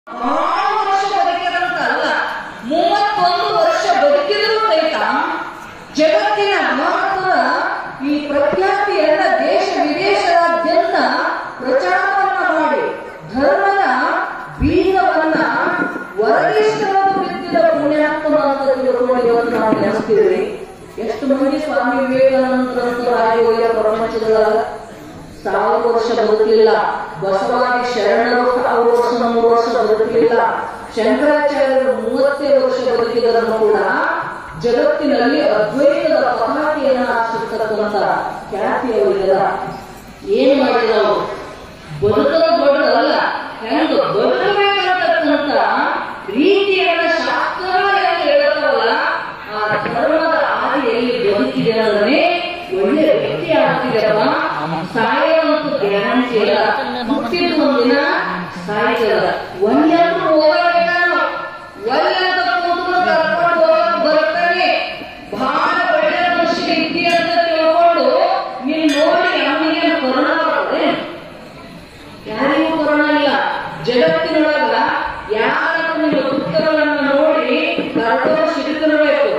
ಬಹಳ ವರ್ಷ ಬದುಕಿದಂತ ಅಲ್ಲ ಮೂವತ್ತೊಂದು ವರ್ಷ ಬದುಕಿದ್ರು ಸಹಿತ ಜಗತ್ತಿನ ಮಹತ್ವ ಈ ಪ್ರಖ್ಯಾತಿಯನ್ನ ದೇಶ ವಿದೇಶದಾದ್ಯಂತ ಪ್ರಚಾರವನ್ನ ಮಾಡಿ ಧರ್ಮದ ಬೀಜವನ್ನ ವರದಿಷ್ಟರದು ಬಿತ್ತಿದ ಪುಣ್ಯಾತ್ಮ ಅಂತ ತಿಳ್ಕೊಂಡು ಇವತ್ತು ನಾವು ನೆನೆಸ್ತೀವಿ ಎಷ್ಟು ಮಂದಿ ಸ್ವಾಮಿ ವಿವೇಕಾನಂದರಂತ ರಾಜಯೋಗ ಪ್ರಪಂಚದೊಳಗ ಸಾವಿರ ವರ್ಷ ಬದುಕಲಿಲ್ಲ ಬಸವಾದಿ ಶರಣರು ಸಾವಿರ ವರ್ಷ ನೂರು ವರ್ಷ ಬದುಕಲಿಲ್ಲ ಶಂಕರಾಚಾರ್ಯರು ಮೂವತ್ತೈದು ವರ್ಷ ಬದುಕಿದರೂ ಕೂಡ ಜಗತ್ತಿನಲ್ಲಿ ಅದ್ವೈತದ ಪತಾಕೆಯನ್ನ ಹಾರಿಸಿರ್ತಕ್ಕಂಥ ಖ್ಯಾತಿ ಅವರಿಗೆಲ್ಲ ಏನ್ ಮಾಡಿದವು ಬದುಕಲು ದೊಡ್ಡದಲ್ಲ ಹೆಂಗ ಬದುಕಬೇಕಂತಕ್ಕಂಥ ರೀತಿಯನ್ನ ಶಾಸ್ತ್ರ ಏನು ಹೇಳತ್ತವಲ್ಲ ಆ ಧರ್ಮದ ಆದಿಯಲ್ಲಿ ಬದುಕಿದೆ ಅಂದ್ರೆ ಒಳ್ಳೆ ವ್ಯಕ್ತಿ ಆಗ್ತಿದೆಪ್ಪ ಸಾಯೋದಂತೂ ಗ್ಯಾರಂಟಿ ಇಲ್ಲ ಹುಟ್ಟಿದ ಒಂದಿನ ಸಾಯ್ತದ ಒಂದೆರಡು ಹೋಗಬೇಕಾನು ಒಳ್ಳೆಂತ ಕೂತ್ರು ಕರ್ಕೊಂಡು ಹೋಗಕ್ ಬರ್ತಾನೆ ಬಹಳ ಒಳ್ಳೆ ಮನುಷ್ಯ ಇದ್ದಿ ಅಂತ ತಿಳ್ಕೊಂಡು ನೀನ್ ನೋಡಿ ಅವನಿಗೆ ಕೊರೋನಾ ಬರ್ತದೆ ಯಾರಿಗೂ ಕೊರೋನಾ ಇಲ್ಲ ಜಗತ್ತಿನೊಳಗ ಯಾರ ನೀವು ಉತ್ತರವನ್ನು ನೋಡಿ ಕರ್ಕೊಂಡು ಸಿಗುತ್ತಿರಬೇಕು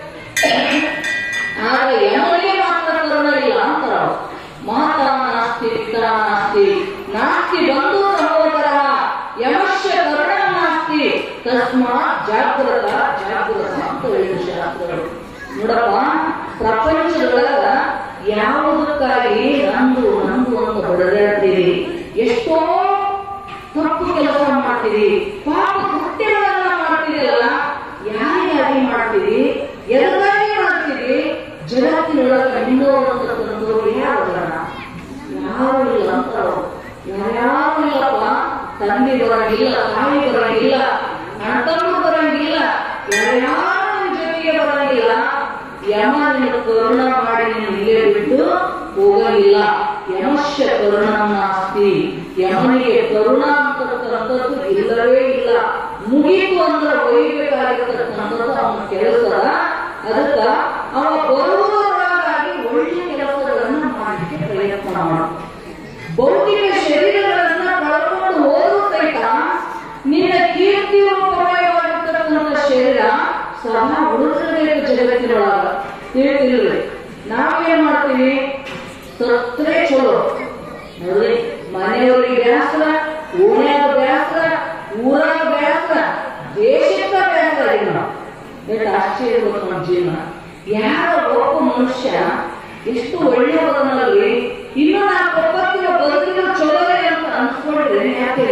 ಆದ್ರೆ ಯಮನಿಗೆ ಮಾತ್ರ ಕೊರೋನಾ ಇಲ್ಲ ಅಂತಾರ ಅವ್ರು. ಮಾತಾ ನಾಸ್ತಿ ಪಿತಾ ನಾಸ್ತಿ ನಾಸ್ತಿ ಬಂಧು ಸಹೋದರ ಯಮಶ್ಯ ಕರುಣ ನಾಸ್ತಿ ತಸ್ಮಾತ್ ಜಾಗೃತ ಜಾಗೃತ ಅಂತ ಹೇಳಿದ್ರು ಶಾಸ್ತ್ರಗಳು ನೋಡಪ್ಪ ಪ್ರಪಂಚದೊಳಗ ಯಾವುದಕ್ಕಾಗಿ ನಂದು ನಂದು ಅಂತ ಹೊಡೆದಾಡ್ತೀರಿ ಎಷ್ಟೋ ತಪ್ಪು ಕೆಲಸ ಮಾಡ್ತೀರಿ ಪಾಪ ಕೃತ್ಯಗಳನ್ನ ಮಾಡ್ತೀರಲ್ಲ ಯಾರಿಗಾಗಿ ಮಾಡ್ತೀರಿ ಎಲ್ಲರಿಗೂ ಮಾಡ್ತೀರಿ ಜಗತ್ತಿನೊಳಗ ನಿನ್ನೋದಂತಕ್ಕಂಥವ್ರು ಯಾರು ಯಾರು ಇಲ್ಲ ಅಂತ ಯಾರ್ಯಾರು ಇಲ್ಲಪ್ಪ ತಂದೆ ಬರಂಗಿಲ್ಲ ತಾಯಿ ಬರಂಗಿಲ್ಲ ಅಣ್ಣತಮ್ಮ ಬರಂಗಿಲ್ಲ ಯಾರ್ಯಾರು ನಿನ್ ಜೊತೆಗೆ ಬರಂಗಿಲ್ಲ ಯಮ ನಿನ್ನ ಕರುಣ ಮಾಡಿ ನೀನು ಇಲ್ಲೇ ಬಿಟ್ಟು ಹೋಗಲಿಲ್ಲ ಯಮಶ್ಯ ಕರುಣ ನಾಸ್ತಿ ಯಮನಿಗೆ ಕರುಣ ಅಂತಕ್ಕಂಥದ್ದು ಇಲ್ಲವೇ ಇಲ್ಲ ಮುಗೀತು ಅಂದ್ರೆ ಒಯ್ಯಬೇಕಾಗಿರ್ತಕ್ಕಂಥದ್ದು ಅವನ ಕೆಲಸ ಅದಕ್ಕ ಅವ ಬರುವುದರೊಳಗಾಗಿ ಒಳ್ಳೆಯ ಕೆಲಸಗಳನ್ನ ಮಾಡಲಿಕ್ಕೆ ಪ್ರಯತ್ನ ಮಾಡು ಭೌತಿಕ ಶರೀರಗಳನ್ನ ಕಳ್ಕೊಂಡು ಹೋದ್ರು ಸಹಿತ ನಿನ್ನ ಕೀರ್ತಿ ರೂಪಮಯವಾಗಿರ್ತಕ್ಕಂಥ ಶರೀರ ಸಹ ಉಳಿದಿರಬೇಕು ಜಗತ್ತಿನೊಳಗ ತಿಳಿದಿರಲಿ ನಾವೇನ್ ಮಾಡ್ತೀವಿ ಸತ್ರೆ ಚಲೋ ನೋಡ್ರಿ ಮನೆಯವರಿಗೆ ಬೇಸರ ಓಣ್ಯಾಗ ಬೇಸರ ಊರಾಗ ಬೇಸರ ದೇಶಕ್ಕ ಬೇಸರ ಈಗ ನಾವು ಎಷ್ಟು ಆಶ್ಚರ್ಯ ಗೊತ್ತು ನಮ್ಮ ಜೀವನ ಯಾರ ಒಬ್ಬ ಮನುಷ್ಯ ಎಷ್ಟು ಒಳ್ಳೆಯವನಲ್ಲಿ ಇನ್ನು ನಾಲ್ಕು ಒಪ್ಪತ್ತಿನ ಬದುಕಿನ ಚಲೋವೆ ಅಂತ ಅನ್ಸ್ಕೊಂಡ್ರೆ ಯಾಕೆ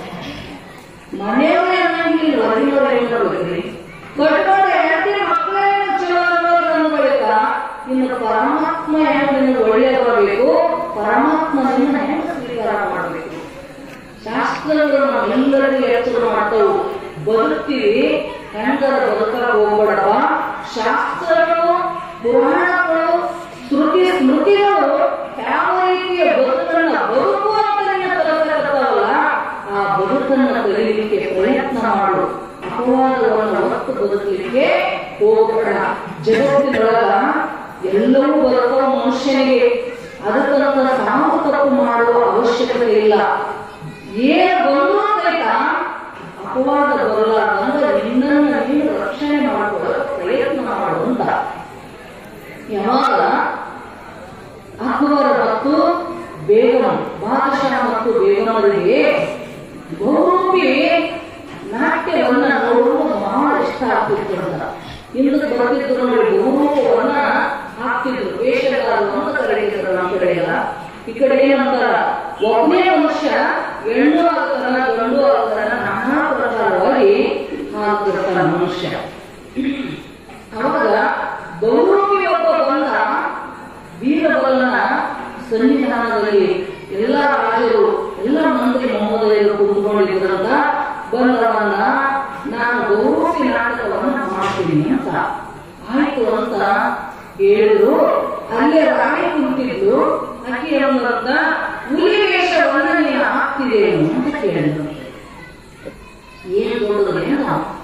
ಮನೆಯವರೇ ಅನ್ನಂಗಿಲ್ಲ ಹೊರಗಿನವ್ರು ಏನ್ ಮಾಡ್ಬೇಕ್ರಿ ಕಟ್ಕೊಂಡು ಹೆಂಡತಿ ಮಕ್ಕಳೇ ಚಲೋ ಅನ್ನೋದು ನನ್ನ ಬಳಿಕ ಇನ್ನು ಪರಮಾತ್ಮ ಹೆಂಗ್ ನಿನಗೆ ಒಳ್ಳೆಯದಾಗಬೇಕು ಪರಮಾತ್ಮ ನಿನ್ನ ಹೆಂಗ್ ಸ್ವೀಕಾರ ಮಾಡಬೇಕು ಶಾಸ್ತ್ರಗಳು ನಾವೆಲ್ಲರಿಗೂ ಎಚ್ಚರ ಮಾಡ್ತಾವು ಬದುಕ್ತೀವಿ ಹೆಂಗರ ಬದುಕ ಹೋಗ್ಬೇಡಪ್ಪ ಶಾಸ್ತ್ರಗಳು ಪುರಾಣಗಳು ಶ್ರುತಿ ಸ್ಮೃತಿಗಳು ಯಾವ ರೀತಿಯ ಬದುಕನ್ನ ಬದುಕು ಅಂತ ನಿನ್ನ ಕಲಿಸಕತ್ತಾವಲ್ಲ ಆ ಬದುಕನ್ನ ಕಲಿಯಲಿಕ್ಕೆ ಪ್ರಯತ್ನ ಮಾಡು ಅಪವಾದವನ್ನು ಹೊತ್ತು ಬದುಕಲಿಕ್ಕೆ ಹೋಗಬೇಡ ಜಗತ್ತಿನೊಳಗ ಎಲ್ಲವೂ ಬದುಕೋ ಮನುಷ್ಯನಿಗೆ ಅದಕ್ಕಂತ ಸಾವು ತಪ್ಪು ಮಾಡುವ ಅವಶ್ಯಕತೆ ಇಲ್ಲ ಏನು ಬಂದರೂ ಸಹಿತ ಅಪವಾದ ಬರಲಾರ್ದಂದ್ರೆ ನಿನ್ನನ್ನು ನೀನು ರಕ್ಷಣೆ ಮಾಡಿಕೊಳ್ಳಲು ಪ್ರಯತ್ನ ಮಾಡು ಅಂತ ಯಾವಾಗ ಅಕ್ಬರ ಮತ್ತು ಬೇಗಂ ಬಾದಶಾಹ ಮತ್ತು ಬೇಗಮರಿಗೆ ಬಹುರೂಪಿ ನಾಟ್ಯವನ್ನ ನೋಡುವುದು ಬಹಳ ಇಷ್ಟ ಆಗ್ತಿತ್ತು ಅಂತ ಹಿಂದಕ್ಕೆ ಬರ್ತಿದ್ರು ನೋಡಿ ಬಹುರೂಪವನ್ನ ಹಾಕ್ತಿದ್ರು ವೇಷಗಾರರು ಅಂತ ಕರೀತಿದ್ರು ನಮ್ಮ ಕಡೆ ಎಲ್ಲ ಈ ಕಡೆ ಏನಂತಾರ ಒಬ್ಬನೇ ಮನುಷ್ಯ ಹೆಣ್ಣು ಆಗ್ತಾನ ಗಂಡು ಆಗ್ತಾನ ನಾನಾ ಪ್ರಕಾರವಾಗಿ ಹಾಕ್ತಿರ್ತಾನ ಮನುಷ್ಯ ಅವಾಗ ಬಹುರೂಪಿ ಒಬ್ಬ ಬಂದ ವೀರಬಲನ ಸನ್ನಿಧಾನದಲ್ಲಿ ಎಲ್ಲ ರಾಜರು ಎಲ್ಲ ಮಂತ್ರಿ ಮಹೋದಯರು ಕುತ್ಕೊಂಡಿದ್ರಂತ ಬಂದವನ್ನ ನಾನು ಬಹುರೂಪಿ ನಾಟಕವನ್ನು ಮಾಡ್ತೀನಿ ಅಂತ ಆಯ್ತು ಅಂತ ಹೇಳಿದ್ರು ಅಲ್ಲೇ ರಾಣಿ ಕುಂತಿದ್ದು ಆಕೆ ಏನಂದ್ರಂತ ಹುಲಿ ವೇಷವನ್ನ ನೀನು ಹಾಕ್ತಿದ್ದೇನು ಅಂತ ಕೇಳಿದ್ರು ಏನ್ ದೊಡ್ಡದೇನು